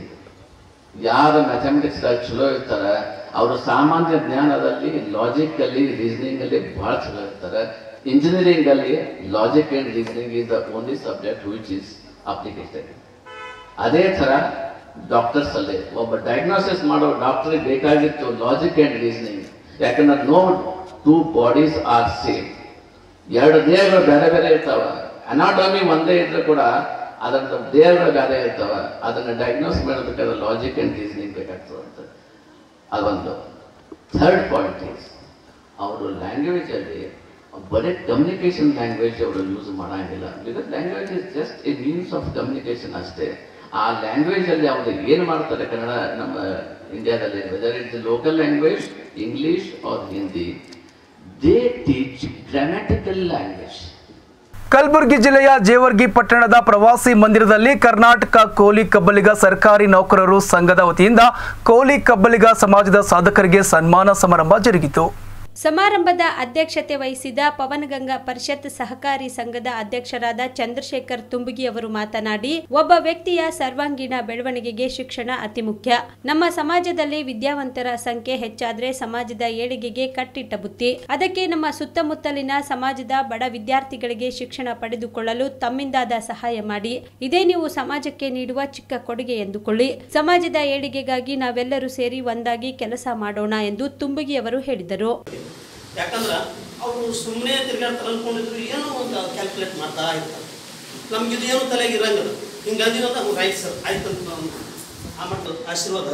ಯಾರು ಮ್ಯಾಥಮೆಟಿಕ್ಸ್ ಚಲೋ ಇರ್ತಾರೆ ಅವರು ಸಾಮಾನ್ಯ ಜ್ಞಾನದಲ್ಲಿ ಲಾಜಿಕಲ್ಲಿ ರೀಸನಿಂಗಲ್ಲಿ ಭಾಳ ಚಲೋ ಇರ್ತಾರೆ ಇಂಜಿನಿಯರಿಂಗಲ್ಲಿ logic and reasoning is the only subject which is applicated ಅದೇ ಥರ ಡಾಕ್ಟರ್ಸ್ ಅಲ್ಲಿ ಒಬ್ಬ ಡಯಾಗ್ನೋಸಿಸ್ ಮಾಡೋ ಡಾಕ್ಟರಿಗೆ ಬೇಕಾಗಿತ್ತು ಲಾಜಿಕ್ ಆ್ಯಂಡ್ ರೀಸನಿಂಗ್ ಯಾಕಂದ್ರೆ no two bodies are same ಎರಡು ದೇಹಗಳು ಬೇರೆ ಬೇರೆ ಇರ್ತಾವ ಅನಾಟಮಿ ಒಂದೇ ಇದ್ರೆ ಕೂಡ ಅದರ ದೇಹಗಳು ಬೇರೆ ಇರ್ತಾವ ಅದನ್ನ ಡಯಾಗ್ನೋಸ್ ಮಾಡೋದಕ್ಕಾದ್ರೆ ಲಾಜಿಕ್ ಅಂಡ್ ರೀಸನಿಂಗ್ ಬೇಕಾಗ್ತದೆ ಅಂತ ಅದೊಂದು ಥರ್ಡ್ ಪಾಯಿಂಟ್ ಈಸ್ ಅವರು ಲ್ಯಾಂಗ್ವೇಜ್ ಅಲ್ಲಿ ಬರೀ ಕಮ್ಯುನಿಕೇಶನ್ ಲ್ಯಾಂಗ್ವೇಜ್ ಅವರು ಯೂಸ್ ಮಾಡಂಗಿಲ್ಲ because language is just a means of communication ಅಷ್ಟೇ ಆ ಲ್ಯಾಂಗ್ವೇಜ್ ಅಲ್ಲಿ ಅವರು ಏನು ಮಾಡ್ತಾರೆ ಕನ್ನಡ ನಮ್ಮ ಇಂಡಿಯಾದಲ್ಲಿ whether it's local language English or Hindi they teach grammatical language Kalaburagi ಜಿಲ್ಲೆಯ ಜೇವರ್ಗಿ ಪಟ್ಟಣದ ಪ್ರವಾಸಿ ಮಂದಿರದಲ್ಲಿ ಕರ್ನಾಟಕ ಕೋಲಿ ಕಬ್ಬಲಿಗ ಸರ್ಕಾರಿ ನೌಕರರು ಸಂಘದ ವತಿಯಿಂದ ಕೋಲಿ ಕಬ್ಬಲಿಗ ಸಮಾಜದ ಸಾಧಕರಿಗೆ ಸನ್ಮಾನ ಸಮಾರಂಭ ಜರುಗಿತು ಸಮಾರಂಭದ ಅಧ್ಯಕ್ಷತೆ ವಹಿಸಿದ ಪವನಗಂಗಾ ಪರಿಷತ್ ಸಹಕಾರಿ ಸಂಘದ ಅಧ್ಯಕ್ಷರಾದ ಚಂದ್ರಶೇಖರ್ ತುಂಬಗಿ ಅವರು ಮಾತನಾಡಿ ಒಬ್ಬ ವ್ಯಕ್ತಿಯ ಸರ್ವಾಂಗೀಣ ಬೆಳವಣಿಗೆಗೆ ಶಿಕ್ಷಣ ಅತಿ ಮುಖ್ಯ ನಮ್ಮ ಸಮಾಜದಲ್ಲಿ ವಿದ್ಯಾವಂತರ ಸಂಖ್ಯೆ ಹೆಚ್ಚಾದ್ರೆ ಸಮಾಜದ ಏಳಿಗೆಗೆ ಕಟ್ಟಿಟ್ಟ ಬುತ್ತಿ ಅದಕ್ಕೆ ನಮ್ಮ ಸುತ್ತಮುತ್ತಲಿನ ಸಮಾಜದ ಬಡ ವಿದ್ಯಾರ್ಥಿಗಳಿಗೆ ಶಿಕ್ಷಣ ಪಡೆದುಕೊಳ್ಳಲು ತಮ್ಮಿಂದಾದ ಸಹಾಯ ಮಾಡಿ ಇದೇ ನೀವು ಸಮಾಜಕ್ಕೆ ನೀಡುವ ಚಿಕ್ಕ ಕೊಡುಗೆ ಎಂದುಕೊಳ್ಳಿ ಸಮಾಜದ ಏಳಿಗೆಗಾಗಿ ನಾವೆಲ್ಲರೂ ಸೇರಿ ಒಂದಾಗಿ ಕೆಲಸ ಮಾಡೋಣ ಎಂದು ತುಂಬಗಿ ಅವರು ಹೇಳಿದರು ಯಾಕಂದ್ರೆ ಅವರು ಸುಮ್ಮನೆ ತಿರ್ಗಾಡ್ತಾರೆ ಅನ್ಕೊಂಡಿದ್ರು ಏನೋ ಒಂದು ಕ್ಯಾಲ್ಕುಲೇಟ್ ಮಾಡ್ತಾ ಇರ್ತಾರೆ ನಮ್ಗೆ ಇದು ಏನು ತಲೆಗೆ ಇರಂಗಿಲ್ಲ ಹಿಂಗೆ ಅಂದಿರೋದು ಅವ್ರು ರೈಟ್ ಸರ್ ಆಯ್ತು ಅಂತ ನಾವು ಆ ಮಟ್ಟ ಆಶೀರ್ವಾದ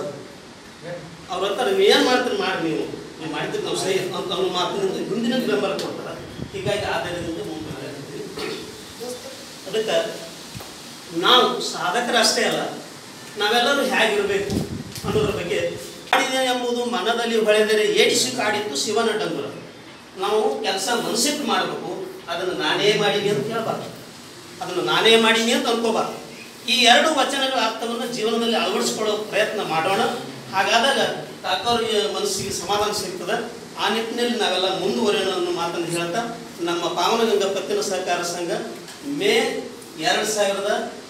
ಅವ್ರು ಅಂತಾರೆ ನೀವು ಏನು ಮಾಡ್ತೀರಿ ಮಾಡಿ ನೀವು ನೀವು ಮಾಡಿದ್ರೆ ನಾವು ಸಹಿ ಅಂತ ಅವ್ರ ಮಾತಿನಿಂದ ಹಿಂದಿನ ಬೆಂಬಲ ಕೊಡ್ತಾರೆ ಹೀಗಾಗಿ ಆ ಧೈರ್ಯದಿಂದ ಮುಂದೆ ಅದಕ್ಕೆ ನಾವು ಸಾಧಕರಷ್ಟೇ ಅಲ್ಲ ನಾವೆಲ್ಲರೂ ಹೇಗಿರಬೇಕು ಅನ್ನೋದ್ರ ಬಗ್ಗೆ ಕಾಡಿದೆ ಎಂಬುದು ಮನದಲ್ಲಿ ಹೊಳೆದರೆ ಏಡಿಸಿ ಕಾಡಿತ್ತು ಶಿವನ ಡಂಗುರ ನಾವು ಕೆಲಸ ಮನಸ್ಸಿಟ್ಟು ಮಾಡಬೇಕು ಅದನ್ನು ನಾನೇ ಮಾಡೀನಿ ಅಂತ ಕೇಳಬಾರ್ದು ಅದನ್ನು ನಾನೇ ಮಾಡೀನಿ ಅಂತ ಅನ್ಕೋಬಾರ್ದು ಈ ಎರಡು ವಚನಗಳ ಅರ್ಥವನ್ನು ಜೀವನದಲ್ಲಿ ಅಳವಡಿಸ್ಕೊಳ್ಳೋ ಪ್ರಯತ್ನ ಮಾಡೋಣ ಹಾಗಾದಾಗ ಕಾಕೋರಿಗೆ ಮನಸ್ಸಿಗೆ ಸಮಾಧಾನ ಸಿಗ್ತದೆ ಆ ನಿಟ್ಟಿನಲ್ಲಿ ನಾವೆಲ್ಲ ಮುಂದುವರಿಯೋಣ ಅನ್ನೋ ಮಾತನ್ನು ಹೇಳ್ತಾ ನಮ್ಮ ಪಾವನಗಂಗಾ ಪತ್ತಿನ ಸಹಕಾರ ಸಂಘ ಮೇ ಎರಡು ಸಾವಿರದ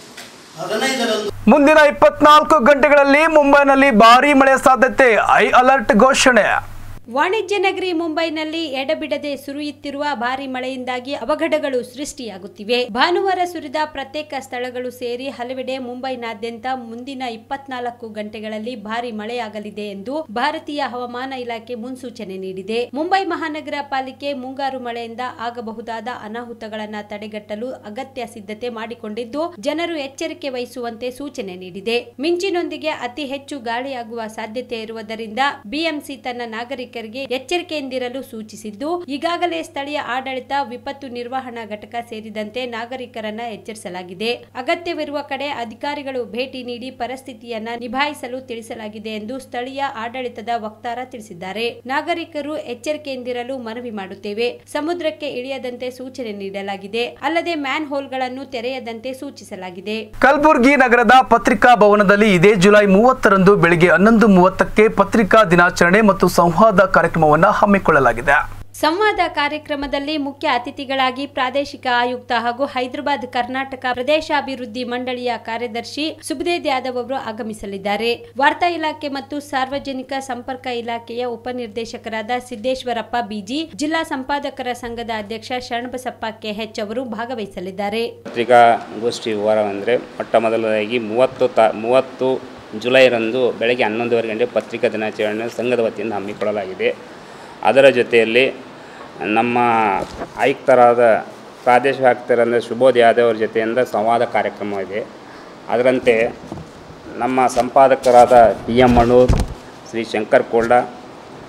ಹದಿನೈದರಂದು ಮುಂದಿನ ಇಪ್ಪತ್ನಾಲ್ಕು ಗಂಟೆಗಳಲ್ಲಿ ಮುಂಬೈನಲ್ಲಿ ಭಾರೀ ಮಳೆ ಸಾಧ್ಯತೆ ಐ ಅಲರ್ಟ್ ಘೋಷಣೆ ವಾಣಿಜ್ಯ ನಗರಿ ಮುಂಬೈನಲ್ಲಿ ಎಡಬಿಡದೆ ಸುರಿಯುತ್ತಿರುವ ಭಾರಿ ಮಳೆಯಿಂದಾಗಿ ಅವಘಡಗಳು ಸೃಷ್ಟಿಯಾಗುತ್ತಿವೆ ಭಾನುವಾರ ಸುರಿದ ಪ್ರತ್ಯೇಕ ಸ್ಥಳಗಳು ಸೇರಿ ಹಲವೆಡೆ ಮುಂಬೈನಾದ್ಯಂತ ಮುಂದಿನ ಇಪ್ಪತ್ನಾಲ್ಕು ಗಂಟೆಗಳಲ್ಲಿ ಭಾರಿ ಮಳೆಯಾಗಲಿದೆ ಎಂದು ಭಾರತೀಯ ಹವಾಮಾನ ಇಲಾಖೆ ಮುನ್ಸೂಚನೆ ನೀಡಿದೆ ಮುಂಬೈ ಮಹಾನಗರ ಪಾಲಿಕೆ ಮುಂಗಾರು ಮಳೆಯಿಂದ ಆಗಬಹುದಾದ ಅನಾಹುತಗಳನ್ನು ತಡೆಗಟ್ಟಲು ಅಗತ್ಯ ಸಿದ್ಧತೆ ಮಾಡಿಕೊಂಡಿದ್ದು ಜನರು ಎಚ್ಚರಿಕೆ ವಹಿಸುವಂತೆ ಸೂಚನೆ ನೀಡಿದೆ ಮಿಂಚಿನೊಂದಿಗೆ ಅತಿ ಹೆಚ್ಚು ಗಾಳಿಯಾಗುವ ಸಾಧ್ಯತೆ ಇರುವುದರಿಂದ ಬಿಎಂಸಿ ತನ್ನ ನಾಗರಿಕರಿಗೆ ಎಚ್ಚರಿಕೆಯಿಂದಿರಲು ಸೂಚಿಸಿದ್ದು ಈಗಾಗಲೇ ಸ್ಥಳೀಯ ಆಡಳಿತ ವಿಪತ್ತು ನಿರ್ವಹಣಾ ಘಟಕ ಸೇರಿದಂತೆ ನಾಗರಿಕರನ್ನ ಎಚ್ಚರಿಸಲಾಗಿದೆ ಅಗತ್ಯವಿರುವ ಕಡೆ ಅಧಿಕಾರಿಗಳು ಭೇಟಿ ನೀಡಿ ಪರಿಸ್ಥಿತಿಯನ್ನ ನಿಭಾಯಿಸಲು ತಿಳಿಸಲಾಗಿದೆ ಎಂದು ಸ್ಥಳೀಯ ಆಡಳಿತದ ವಕ್ತಾರ ತಿಳಿಸಿದ್ದಾರೆ ನಾಗರಿಕರು ಎಚ್ಚರಿಕೆಯಿಂದಿರಲು ಮನವಿ ಮಾಡುತ್ತೇವೆ ಸಮುದ್ರಕ್ಕೆ ಇಳಿಯದಂತೆ ಸೂಚನೆ ನೀಡಲಾಗಿದೆ ಅಲ್ಲದೆ ಮ್ಯಾನ್ ಹೋಲ್ಗಳನ್ನು ತೆರೆಯದಂತೆ ಸೂಚಿಸಲಾಗಿದೆ ಕಲಬುರಗಿ ನಗರದ ಪತ್ರಿಕಾ ಭವನದಲ್ಲಿ ಇದೇ ಜುಲೈ ಮೂವತ್ತರಂದು ಬೆಳಿಗ್ಗೆ ಹನ್ನೊಂದು ಮೂವತ್ತಕ್ಕೆ ಪತ್ರಿಕಾ ದಿನಾಚರಣೆ ಮತ್ತು ಸಂವಾದ ಕಾರ್ಯಕ್ರಮವನ್ನು ಹಮ್ಮಿಕೊಳ್ಳಲಾಗಿದೆ ಸಂವಾದ ಕಾರ್ಯಕ್ರಮದಲ್ಲಿ ಮುಖ್ಯ ಅತಿಥಿಗಳಾಗಿ ಪ್ರಾದೇಶಿಕ ಆಯುಕ್ತ ಹಾಗೂ ಹೈದರಾಬಾದ್ ಕರ್ನಾಟಕ ಪ್ರದೇಶಾಭಿವೃದ್ಧಿ ಮಂಡಳಿಯ ಕಾರ್ಯದರ್ಶಿ ಸುಬದೇದ್ ಯಾದವ್ ಅವರು ಆಗಮಿಸಲಿದ್ದಾರೆ ವಾರ್ತಾ ಇಲಾಖೆ ಮತ್ತು ಸಾರ್ವಜನಿಕ ಸಂಪರ್ಕ ಇಲಾಖೆಯ ಉಪನಿರ್ದೇಶಕರಾದ ಸಿದ್ದೇಶ್ವರಪ್ಪ ಬಿಜಿ ಜಿಲ್ಲಾ ಸಂಪಾದಕರ ಸಂಘದ ಅಧ್ಯಕ್ಷ ಶರಣಬಸಪ್ಪ ಕೆಎಚ್ ಅವರು ಭಾಗವಹಿಸಲಿದ್ದಾರೆ ಪತ್ರಿಕಾಗೋಷ್ಠಿ ವಿವರ ಅಂದರೆ ಮೊಟ್ಟ ಮೊದಲದಾಗಿ ಮೂವತ್ತು ತಾ ಮೂವತ್ತು ಜುಲೈರಂದು ಬೆಳಗ್ಗೆ ಹನ್ನೊಂದುವರೆ ಗಂಟೆ ಪತ್ರಿಕಾ ದಿನಾಚರಣೆ ಸಂಘದ ವತಿಯಿಂದ ಹಮ್ಮಿಕೊಳ್ಳಲಾಗಿದೆ ಅದರ ಜೊತೆಯಲ್ಲಿ ನಮ್ಮ ಆಯುಕ್ತರಾದ ಪ್ರಾದೇಶಿಕ ಆಯುಕ್ತರಾದ ಶುಭೋದ್ ಯಾದವ್ ಅವರ ಜೊತೆಯಿಂದ ಸಂವಾದ ಕಾರ್ಯಕ್ರಮ ಇದೆ ಅದರಂತೆ ನಮ್ಮ ಸಂಪಾದಕರಾದ ಪಿ ಎಂ ಮಣೂರ್ ಶ್ರೀ ಶಂಕರ್ ಕೋಲ್ಡ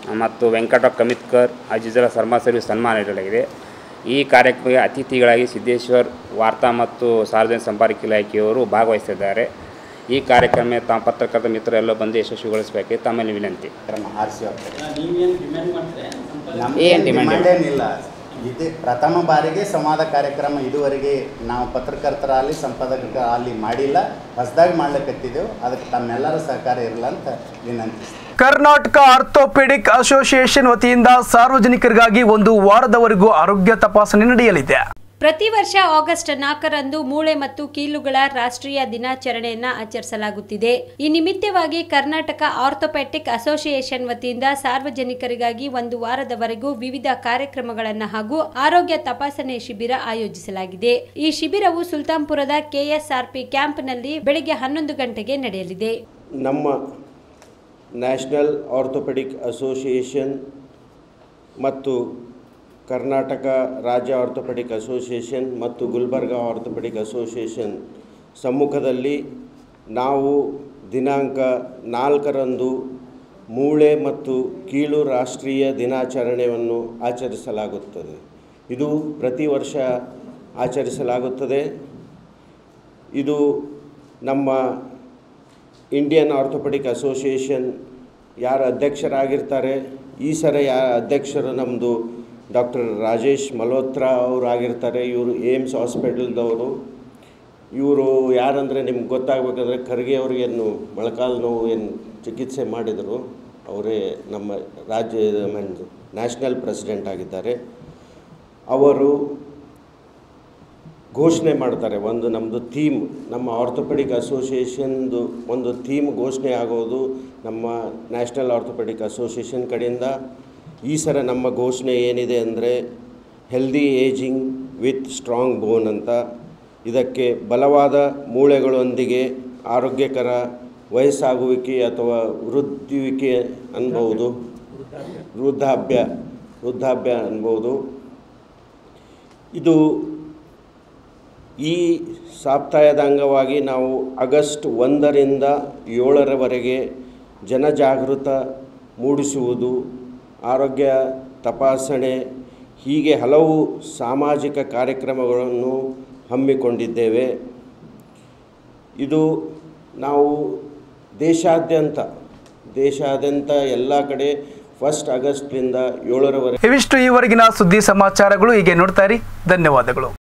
ಮತ್ತು ವೆಂಕಟ ಕಮಿತ್ಕರ್ ಅಜಿಜಲ ಸರ್ಮಾ ಸರ್ವಿಸ್ ಸನ್ಮಾನ ನೀಡಲಾಗಿದೆ ಈ ಕಾರ್ಯಕ್ರಮಕ್ಕೆ ಅತಿಥಿಗಳಾಗಿ ಸಿದ್ದೇಶ್ವರ್ ವಾರ್ತಾ ಮತ್ತು ಸಾರ್ವಜನಿಕ ಸಂಪರ್ಕ ಇಲಾಖೆಯವರು ಭಾಗವಹಿಸಿದ್ದಾರೆ ಈ ಕಾರ್ಯಕ್ರಮ ತಮ್ಮ ಪತ್ರಕರ್ತ ಮಿತ್ರರೆಲ್ಲ ಬಂದು ಯಶಸ್ವಿಗೊಳಿಸಬೇಕು ತಮ್ಮಲ್ಲಿ ವಿನಂತಿ ಆರಿಸಿ ಹೋಗ್ತಾರೆ ಏನ್ ಏನ್ demand ಡಿಮ್ಯಾಂಡ್ ಏನಿಲ್ಲ ಇದು ಪ್ರಥಮ ಬಾರಿಗೆ ಸಂವಾದ ಕಾರ್ಯಕ್ರಮ ಇದುವರೆಗೆ ನಾವು ಪತ್ರಕರ್ತರಲ್ಲಿ ಸಂಪಾದಕರಲ್ಲಿ ಮಾಡಿಲ್ಲ ಹೊಸದಾಗಿ ಮಾಡ್ಲಿಕ್ಕತ್ತಿದ್ದೆವು ಅದಕ್ಕೆ ತಮ್ಮೆಲ್ಲರ ಸಹಕಾರ ಇರಲ್ಲ ಅಂತ ವಿನಂತಿಸ್ತೀನಿ ಕರ್ನಾಟಕ ಆರ್ಥೋಪೆಡಿಕ್ ಅಸೋಸಿಯೇಷನ್ ವತಿಯಿಂದ ಸಾರ್ವಜನಿಕರಿಗಾಗಿ ಒಂದು ವಾರದವರೆಗೂ ಆರೋಗ್ಯ ತಪಾಸಣೆ ನಡೆಯಲಿದೆ ಪ್ರತಿ ವರ್ಷ ಆಗಸ್ಟ್ ನಾಲ್ಕರಂದು ಮೂಳೆ ಮತ್ತು ಕೀಲುಗಳ ರಾಷ್ಟ್ರೀಯ ದಿನಾಚರಣೆಯನ್ನ ಆಚರಿಸಲಾಗುತ್ತಿದೆ ಈ ನಿಮಿತ್ತವಾಗಿ ಕರ್ನಾಟಕ ಆರ್ಥೋಪೆಟಿಕ್ ಅಸೋಸಿಯೇಷನ್ ವತಿಯಿಂದ ಸಾರ್ವಜನಿಕರಿಗಾಗಿ ಒಂದು ವಾರದವರೆಗೂ ವಿವಿಧ ಕಾರ್ಯಕ್ರಮಗಳನ್ನು ಹಾಗೂ ಆರೋಗ್ಯ ತಪಾಸಣೆ ಶಿಬಿರ ಆಯೋಜಿಸಲಾಗಿದೆ ಈ ಶಿಬಿರವು ಸುಲ್ತಾನ್ಪುರದ ಕೆಎಸ್ಆರ್ಪಿ ಕ್ಯಾಂಪ್ನಲ್ಲಿ ಬೆಳಗ್ಗೆ ಹನ್ನೊಂದು ಗಂಟೆಗೆ ನಡೆಯಲಿದೆ ನಮ್ಮ ನ್ಯಾಷನಲ್ ಆರ್ಥೋಪೆಡಿಕ್ ಅಸೋಸಿಯೇಷನ್ ಮತ್ತು ಕರ್ನಾಟಕ ರಾಜ್ಯ ಆರ್ಥೋಪೆಡಿಕ್ ಅಸೋಸಿಯೇಷನ್ ಮತ್ತು ಗುಲ್ಬರ್ಗ ಆರ್ಥೋಪೆಡಿಕ್ ಅಸೋಸಿಯೇಷನ್ ಸಮ್ಮುಖದಲ್ಲಿ ನಾವು ದಿನಾಂಕ ನಾಲ್ಕರಂದು ಮೂಳೆ ಮತ್ತು ಕೀಲು ರಾಷ್ಟ್ರೀಯ ದಿನಾಚರಣೆಯನ್ನು ಆಚರಿಸಲಾಗುತ್ತದೆ ಇದು ಪ್ರತಿ ವರ್ಷ ಆಚರಿಸಲಾಗುತ್ತದೆ ಇದು ನಮ್ಮ ಇಂಡಿಯನ್ ಆರ್ಥೋಪೆಡಿಕ್ ಅಸೋಸಿಯೇಷನ್ ಯಾರು ಅಧ್ಯಕ್ಷರಾಗಿರ್ತಾರೆ ಈ ಸರ ಯಾ ಅಧ್ಯಕ್ಷರು ನಮ್ಮದು ಡಾಕ್ಟರ್ ರಾಜೇಶ್ ಮಲ್ಹೋತ್ರಾ ಅವರು ಆಗಿರ್ತಾರೆ ಇವರು ಏಮ್ಸ್ ಹಾಸ್ಪಿಟಲ್ದವರು ಇವರು ಯಾರಂದರೆ ನಿಮ್ಗೆ ಗೊತ್ತಾಗಬೇಕಂದ್ರೆ ಖರ್ಗೆ ಅವ್ರಿಗೇನು ಮೊಳಕಾಲು ನೋವು ಏನು ಚಿಕಿತ್ಸೆ ಮಾಡಿದರು ಅವರೇ ನಮ್ಮ ರಾಜ್ಯ ಮೀನ್ ನ್ಯಾಷನಲ್ ಪ್ರೆಸಿಡೆಂಟ್ ಆಗಿದ್ದಾರೆ ಅವರು ಘೋಷಣೆ ಮಾಡ್ತಾರೆ ಒಂದು ನಮ್ಮದು ಥೀಮ್ ನಮ್ಮ ಆರ್ಥೋಪೆಡಿಕ್ ಅಸೋಸಿಯೇಷನ್ದು ಒಂದು ಥೀಮ್ ಘೋಷಣೆ ಆಗೋದು ನಮ್ಮ ನ್ಯಾಷನಲ್ ಆರ್ಥೋಪೆಡಿಕ್ ಅಸೋಸಿಯೇಷನ್ ಕಡೆಯಿಂದ ಈ ಸಲ ನಮ್ಮ ಘೋಷಣೆ ಏನಿದೆ ಅಂದರೆ healthy ageing with strong bone ಅಂತ ಇದಕ್ಕೆ ಬಲವಾದ ಮೂಳೆಗಳೊಂದಿಗೆ ಆರೋಗ್ಯಕರ ವಯಸ್ಸಾಗುವಿಕೆ ಅಥವಾ ವೃದ್ಧಿವಿಕೆ ಅನ್ಬೋದು ವೃದ್ಧಾಪ್ಯ ವೃದ್ಧಾಪ್ಯ ಅನ್ಬೋದು ಇದು ಈ ಸಾಪ್ತಾಹದ ಅಂಗವಾಗಿ ನಾವು ಆಗಸ್ಟ್ ಒಂದರಿಂದ ಏಳರವರೆಗೆ ಜನಜಾಗೃತ ಮೂಡಿಸುವುದು ಆರೋಗ್ಯ ತಪಾಸಣೆ ಹೀಗೆ ಹಲವು ಸಾಮಾಜಿಕ ಕಾರ್ಯಕ್ರಮಗಳನ್ನು ಹಮ್ಮಿಕೊಂಡಿದ್ದೇವೆ ಇದು ನಾವು ದೇಶಾದ್ಯಂತ ದೇಶಾದ್ಯಂತ ಎಲ್ಲ ಕಡೆ ಫಸ್ಟ್ ಆಗಸ್ಟ್ನಿಂದ ಏಳರವರೆಗೆ ಇವಿಷ್ಟು ಈವರೆಗಿನ ಸುದ್ದಿ ಸಮಾಚಾರಗಳು ಹೀಗೆ ನೋಡ್ತಾ ಇರಿ ಧನ್ಯವಾದಗಳು